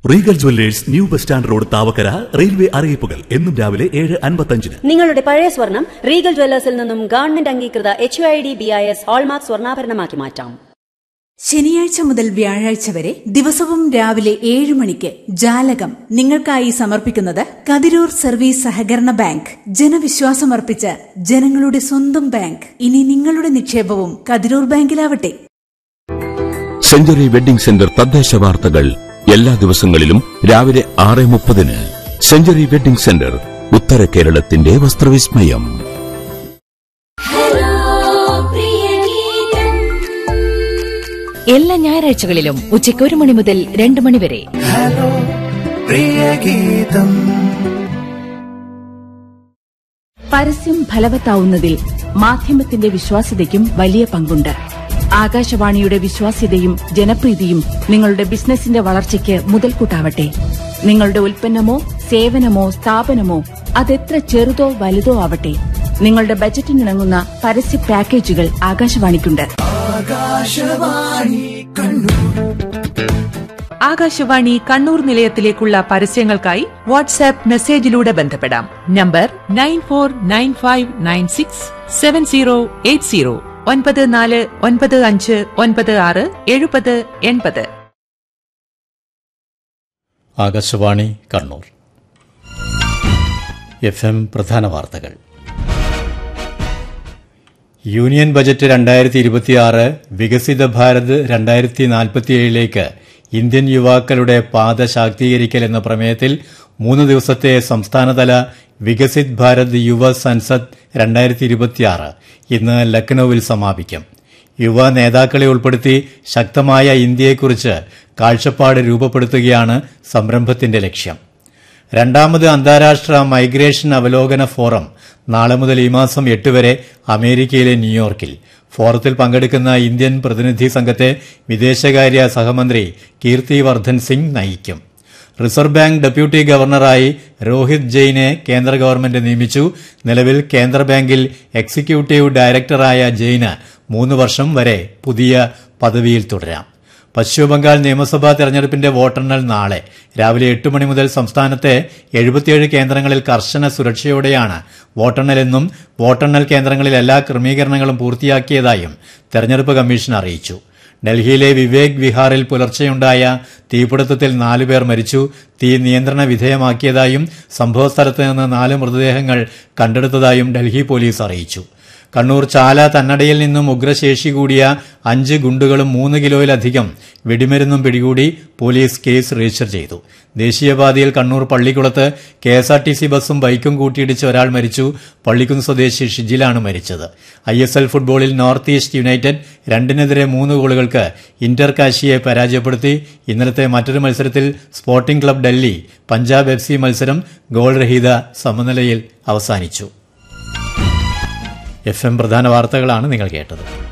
Regal jewellers new bus stand road Thavakkara railway അറിയിപ്പുകൾ എന്നും രാവിലെ ഏഴ് അൻപത്തഞ്ചിന് നിങ്ങളുടെ പഴയ സ്വർണം റീഗൽ ജ്വല്ലേഴ്സിൽ നിന്നും ഗവൺമെന്റ് അംഗീകൃത H I D B I S hallmark സ്വർണ്ണാഭരണമാക്കി മാറ്റാം ശനിയാഴ്ച മുതൽ വ്യാഴാഴ്ച വരെ ദിവസവും രാവിലെ ഏഴ് മണിക്ക് ജാലകം നിങ്ങൾക്കായി സമർപ്പിക്കുന്നത് കതിരൂർ സർവീസ് സഹകരണ ബാങ്ക് ജനവിശ്വാസമർപ്പിച്ച ജനങ്ങളുടെ സ്വന്തം ബാങ്ക് ഇനി നിങ്ങളുടെ നിക്ഷേപവും കതിരൂർ ബാങ്കിലാവട്ടെ സെഞ്ചുറി വെഡിംഗ് സെന്റർ തദ്ദേശ വാർത്തകൾ എല്ലാ ദിവസങ്ങളിലും രാവിലെ ആറ് മുപ്പതിന് സെഞ്ചുറി വെഡിംഗ് സെന്റർ ഉത്തര കേരളത്തിന്റെ വസ്ത്രവിസ്മയം എല്ലാ ഞായറാഴ്ചകളിലും ഉച്ചയ്ക്ക് ഒരു മണി മുതൽ രണ്ട് മണി വരെ പരസ്യം ഫലവത്താവുന്നതിൽ മാധ്യമത്തിന്റെ വിശ്വാസ്യതയ്ക്കും വലിയ പങ്കുണ്ട് ആകാശവാണിയുടെ വിശ്വാസ്യതയും ജനപ്രീതിയും നിങ്ങളുടെ ബിസിനസിന്റെ വളർച്ചയ്ക്ക് മുതൽക്കൂട്ടാവട്ടെ നിങ്ങളുടെ ഉൽപ്പന്നമോ സേവനമോ സ്ഥാപനമോ അതെത്ര ചെറുതോ വലുതോ ആവട്ടെ നിങ്ങളുടെ ബജറ്റിനിണങ്ങുന്ന പരസ്യ പാക്കേജുകൾ ആകാശവാണിക്കുണ്ട് ആകാശവാണി കണ്ണൂർ നിലയത്തിലേക്കുള്ള പരസ്യങ്ങൾക്കായി വാട്സാപ്പ് മെസ്സേജിലൂടെ ബന്ധപ്പെടാം number nine four nine five nine six seven zero eight zero ഒൻപത് നാല് ഒൻപത് അഞ്ച് ഒൻപത് ആറ് എഴുപത് എൺപത് ആകാശവാണി കണ്ണൂർ എഫ് എം പ്രധാന വാർത്തകൾ യൂണിയൻ ബജറ്റ് രണ്ടായിരത്തി ഇരുപത്തിയാറ് വികസിത ഭാരത് രണ്ടായിരത്തി നാൽപ്പത്തിയേഴിലേക്ക് ഇന്ത്യൻ യുവാക്കളുടെ പാത ശാക്തീകരിക്കൽ എന്ന പ്രമേയത്തിൽ മൂന്ന് ദിവസത്തെ സംസ്ഥാനതല വികസിത് ഭാരത് യുവ സൻസദ് രണ്ടായിരത്തി ഇരുപത്തിയാറ് ഇന്ന് ലക്നൌവിൽ സമാപിക്കും യുവ നേതാക്കളെ ഉൾപ്പെടുത്തി ശക്തമായ ഇന്ത്യയെക്കുറിച്ച് കാഴ്ചപ്പാട് രൂപപ്പെടുത്തുകയാണ് സംരംഭത്തിന്റെ ലക്ഷ്യം രണ്ടാമത് അന്താരാഷ്ട്ര മൈഗ്രേഷൻ അവലോകന ഫോറം നാളെ മുതൽ ഈ മാസം എട്ട് വരെ അമേരിക്കയിലെ ന്യൂയോർക്കിൽ ഫോറത്തിൽ പങ്കെടുക്കുന്ന ഇന്ത്യൻ പ്രതിനിധി സംഘത്തെ വിദേശകാര്യ സഹമന്ത്രി കീർത്തി വർദ്ധൻ സിംഗ് നയിക്കും റിസർവ് ബാങ്ക് ഡെപ്യൂട്ടി ഗവർണറായി രോഹിത് ജെയിനെ കേന്ദ്ര ഗവൺമെന്റ് നിയമിച്ചു നിലവിൽ കേന്ദ്ര ബാങ്കിൽ എക്സിക്യൂട്ടീവ് ഡയറക്ടറായ ജെയിന് മൂന്ന് വർഷം വരെ പുതിയ പദവിയിൽ തുടരാം പശ്ചിമബംഗാൾ നിയമസഭാ തെരഞ്ഞെടുപ്പിന്റെ വോട്ടെണ്ണൽ നാളെ രാവിലെ എട്ട് മണി മുതൽ സംസ്ഥാനത്തെ എഴുപത്തിയേഴ് കേന്ദ്രങ്ങളിൽ കർശന സുരക്ഷയോടെയാണ് വോട്ടെണ്ണലെന്നും വോട്ടെണ്ണൽ കേന്ദ്രങ്ങളിൽ എല്ലാ ക്രമീകരണങ്ങളും പൂർത്തിയാക്കിയതായും തെരഞ്ഞെടുപ്പ് കമ്മീഷൻ അറിയിച്ചു ഡൽഹിയിലെ വിവേക് വിഹാറിൽ പുലർച്ചെയുണ്ടായ തീപിടുത്തത്തിൽ നാലുപേർ മരിച്ചു തീ നിയന്ത്രണ വിധേയമാക്കിയതായും സംഭവസ്ഥലത്ത് നിന്ന് നാല് മൃതദേഹങ്ങൾ കണ്ടെടുത്തതായും ഡൽഹി പോലീസ് അറിയിച്ചു കണ്ണൂർ ചാല തന്നടയിൽ നിന്നും ഉഗ്രശേഷി കൂടിയ അഞ്ച് ഗുണ്ടുകളും മൂന്ന് കിലോയിലധികം വെടിമരുന്നും പിടികൂടി പോലീസ് കേസ് രജിസ്റ്റർ ചെയ്തു ദേശീയപാതയിൽ കണ്ണൂർ പള്ളിക്കുളത്ത് K S R T C ബസും ബൈക്കും കൂട്ടിയിടിച്ച് ഒരാൾ മരിച്ചു പള്ളിക്കുന്ന് സ്വദേശി ഷിജിലാണ് മരിച്ചത് ഐ എസ് എൽ ഫുട്ബോളിൽ നോർത്ത് ഈസ്റ്റ് യുണൈറ്റഡ് രണ്ടിനെതിരെ മൂന്ന് ഗോളുകൾക്ക് ഇന്റർ കാശിയെ പരാജയപ്പെടുത്തി ഇന്നലത്തെ മറ്റൊരു മത്സരത്തിൽ sporting club Delhi Punjab F C മത്സരം ഗോൾ രഹിത സമനിലയിൽ അവസാനിച്ചു എഫ് എം പ്രധാന വാർത്തകളാണ് നിങ്ങൾ കേട്ടത്